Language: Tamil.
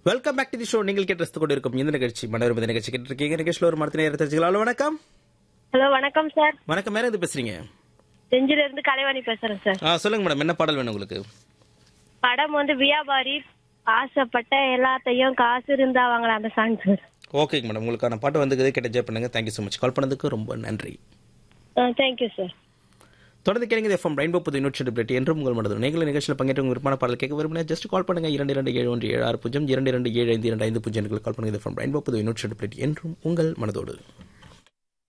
welcome back to the show நீங்கள் கேட்டு கொண்டு இருக்கும் இந்த நிகழ்ச்சி மனோரம நிகழ்ச்சி கேட்டு இருக்கீங்க நிகழ்ச்சியில் ஒரு மரத்தினை தெரிஞ்சுக்கலாம் ஹலோ வணக்கம் ஹலோ வணக்கம் சார் வணக்கம் மேல இருந்து பேசுறீங்க செஞ்சில இருந்து கலைவாணி பேசுறேன் சார் ஆ சொல்லுங்க மேடம் என்ன பாடல் வேணும் உங்களுக்கு படம் வந்து வியாபாரி ஆசைப்பட்ட எல்லாத்தையும் காசு இருந்தா வாங்கலாம் அந்த சாங் சார் ஓகேங்க மேடம் உங்களுக்கான பாட்டு வந்து கேட்டு என்ஜாய் பண்ணுங்க தேங்க்யூ ஸோ மச் கால் பண்ணதுக்கு ரொம்ப நன்றி தேங்க்யூ சார் தொடர்ந்து கேளுங்க எஃப்எம் ரெயின்போ புது நூற்றி பிளேட் என்றும் உங்கள் மனது நீங்கள் நிகழ்ச்சியில் பங்கேற்ற உங்கள் விருப்பமான பாடல் கேட்க விரும்பினா ஜஸ்ட் கால் பண்ணுங்க இரண்டு இரண்டு ஏழு ஒன்று ஏழு ஆறு பூஜ்ஜியம் இரண்டு இரண்டு ஏழு ஐந்து இரண்டு ஐந்து பூஜ்ஜியம் கால் பண்ணுங்க எஃப்எம் ரெயின்போ புது நூற்றி பிளேட் என்றும் உங்கள் மனதோடு